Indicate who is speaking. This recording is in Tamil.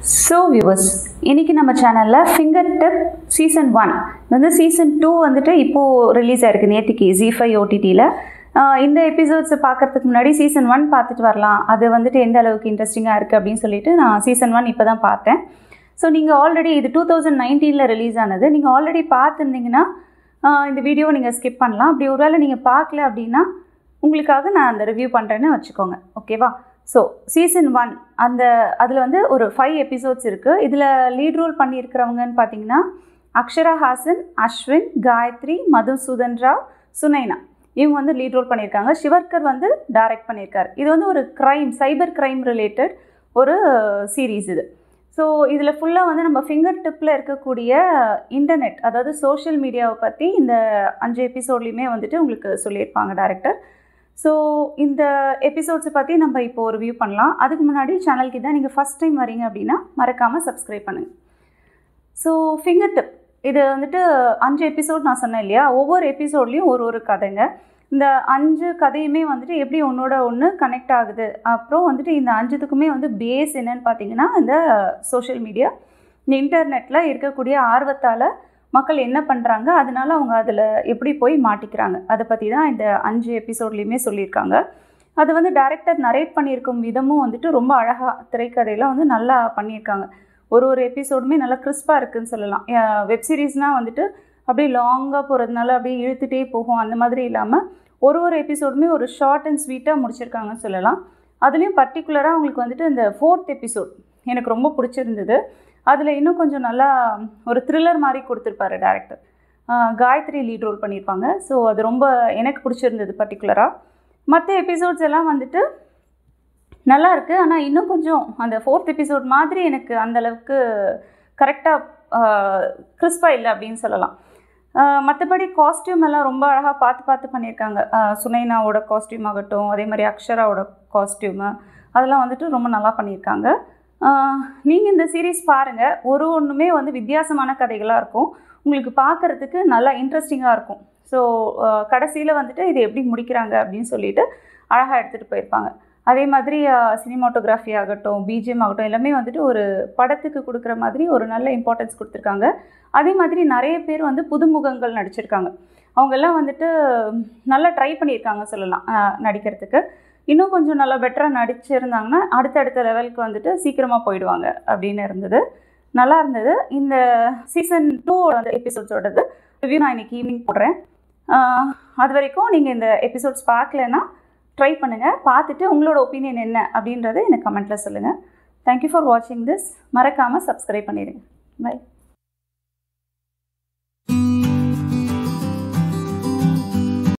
Speaker 1: ஸோ வியூவர்ஸ் இன்னைக்கு நம்ம சேனலில் ஃபிங்கர் டிப் சீசன் ஒன் வந்து சீசன் டூ வந்துட்டு இப்போது ரிலீஸ் ஆயிருக்கு நேற்றுக்கு ஜி ஃபைவ் ஓடிடியில் இந்த எபிசோட்ஸை பார்க்கறதுக்கு முன்னாடி சீசன் ஒன் பார்த்துட்டு வரலாம் அது வந்துட்டு எந்த அளவுக்கு இன்ட்ரெஸ்டிங்காக இருக்குது அப்படின்னு சொல்லிட்டு நான் சீசன் ஒன் இப்போ தான் பார்த்தேன் ஸோ நீங்கள் ஆல்ரெடி இது டூ தௌசண்ட் நைன்டீனில் ரிலீஸ் ஆனது நீங்கள் ஆல்ரெடி பார்த்துருந்தீங்கன்னா ஆஹ் இந்த வீடியோவை நீங்கள் ஸ்கிப் பண்ணலாம் அப்படி ஒருவேளை நீங்கள் பார்க்கல அப்படின்னா உங்களுக்காக நான் அந்த ரிவ்யூ பண்ணுறேன்னு வச்சுக்கோங்க ஓகேவா ஸோ சீசன் ஒன் அந்த அதில் வந்து ஒரு ஃபைவ் எபிசோட்ஸ் இருக்குது இதில் லீட் ரோல் பண்ணியிருக்கிறவங்கன்னு பார்த்தீங்கன்னா அக்ஷரா ஹாசன் அஸ்வின் காயத்ரி மதுசூதன் ராவ் சுனைனா இவங்க வந்து லீட் ரோல் பண்ணியிருக்காங்க சிவர்கர் வந்து டைரக்ட் பண்ணியிருக்காரு இது வந்து ஒரு க்ரைம் சைபர் க்ரைம் ரிலேட்டட் ஒரு சீரீஸ் இது ஸோ இதில் ஃபுல்லாக வந்து நம்ம ஃபிங்கர் டிப்பில் இருக்கக்கூடிய இன்டர்நெட் அதாவது சோஷியல் மீடியாவை பற்றி இந்த அஞ்சு எபிசோட்லேயுமே வந்துட்டு உங்களுக்கு சொல்லியிருப்பாங்க டேரக்டர் ஸோ இந்த எபிசோட்ஸை பற்றி நம்ம இப்போ ஒரு வியூ பண்ணலாம் அதுக்கு முன்னாடி சேனலுக்கு தான் நீங்கள் ஃபஸ்ட் டைம் வரீங்க அப்படின்னா மறக்காமல் சப்ஸ்கிரைப் பண்ணுங்கள் ஸோ ஃபிங்கர் டிப் இது வந்துட்டு அஞ்சு எபிசோட் நான் சொன்னேன் இல்லையா ஒவ்வொரு எபிசோட்லேயும் ஒரு ஒரு கதைங்க இந்த அஞ்சு கதையுமே வந்துட்டு எப்படி ஒன்றோட ஒன்று கனெக்ட் ஆகுது அப்புறம் வந்துட்டு இந்த அஞ்சுத்துக்குமே வந்து பேஸ் என்னன்னு பார்த்தீங்கன்னா இந்த சோஷியல் மீடியா இந்த இன்டர்நெட்டில் இருக்கக்கூடிய ஆர்வத்தால் மக்கள் என்ன பண்ணுறாங்க அதனால அவங்க அதில் எப்படி போய் மாட்டிக்கிறாங்க அதை பற்றி தான் இந்த அஞ்சு எபிசோட்லேயுமே சொல்லியிருக்காங்க அது வந்து டைரக்டர் நரேட் பண்ணியிருக்கும் விதமும் வந்துட்டு ரொம்ப அழகாக திரைக்கதையெல்லாம் வந்து நல்லா பண்ணியிருக்காங்க ஒரு ஒரு எபிசோடுமே நல்லா கிறிஸ்பாக இருக்குதுன்னு சொல்லலாம் வெப் சீரிஸ்னால் வந்துட்டு அப்படியே லாங்காக போகிறதுனால அப்படியே இழுத்துட்டே போகும் அந்த மாதிரி இல்லாமல் ஒரு ஒரு எபிசோடுமே ஒரு ஷார்ட் அண்ட் ஸ்வீட்டாக முடிச்சிருக்காங்கன்னு சொல்லலாம் அதுலேயும் பர்டிகுலராக அவங்களுக்கு வந்துட்டு இந்த ஃபோர்த் எபிசோட் எனக்கு ரொம்ப பிடிச்சிருந்தது அதில் இன்னும் கொஞ்சம் நல்லா ஒரு த்ரில்லர் மாதிரி கொடுத்துருப்பாரு டேரக்டர் காயத்ரி லீட் ரோல் பண்ணியிருப்பாங்க ஸோ அது ரொம்ப எனக்கு பிடிச்சிருந்தது பர்டிகுலராக மற்ற எபிசோட்ஸ் எல்லாம் வந்துட்டு நல்லா இருக்குது ஆனால் இன்னும் கொஞ்சம் அந்த ஃபோர்த் எபிசோட் மாதிரி எனக்கு அந்தளவுக்கு கரெக்டாக கிறிஸ்பாக இல்லை அப்படின்னு சொல்லலாம் மற்றபடி காஸ்டியூம் எல்லாம் ரொம்ப அழகாக பார்த்து பார்த்து பண்ணியிருக்காங்க சுனைனாவோட காஸ்டியூம் ஆகட்டும் அதே மாதிரி அக்ஷராவோட காஸ்டியூமு அதெல்லாம் வந்துட்டு ரொம்ப நல்லா பண்ணியிருக்காங்க நீங்கள் இந்த சீரீஸ் பாருங்கள் ஒரு ஒன்றுமே வந்து வித்தியாசமான கதைகளாக இருக்கும் உங்களுக்கு பார்க்குறதுக்கு நல்லா இன்ட்ரெஸ்டிங்காக இருக்கும் ஸோ கடைசியில் வந்துட்டு இது எப்படி முடிக்கிறாங்க அப்படின்னு சொல்லிட்டு அழகாக எடுத்துகிட்டு போயிருப்பாங்க அதே மாதிரி சினிமாட்டோகிராஃபி ஆகட்டும் பிஜிஎம் ஆகட்டும் எல்லாமே வந்துட்டு ஒரு படத்துக்கு கொடுக்குற மாதிரி ஒரு நல்ல இம்பார்ட்டன்ஸ் கொடுத்துருக்காங்க அதே மாதிரி நிறைய பேர் வந்து புதுமுகங்கள் நடிச்சிருக்காங்க அவங்கெல்லாம் வந்துட்டு நல்லா ட்ரை பண்ணியிருக்காங்க சொல்லலாம் நடிக்கிறதுக்கு இன்னும் கொஞ்சம் நல்லா பெட்டராக நடிச்சிருந்தாங்கன்னா அடுத்தடுத்த லெவலுக்கு வந்துட்டு சீக்கிரமாக போயிடுவாங்க அப்படின்னு இருந்தது நல்லா இருந்தது இந்த சீசன் டூ அந்த எபிசோட்ஸோடது ரிவ்யூ நான் இன்றைக்கி ஈவினிங் போடுறேன் அது வரைக்கும் நீங்கள் இந்த எபிசோட்ஸ் பார்க்கலன்னா ட்ரை பண்ணுங்கள் பார்த்துட்டு உங்களோட ஒப்பீனியன் என்ன அப்படின்றத எனக்கு கமெண்ட்டில் சொல்லுங்கள் தேங்க்யூ ஃபார் வாட்சிங் திஸ் மறக்காமல் சப்ஸ்கிரைப் பண்ணிடுங்க பை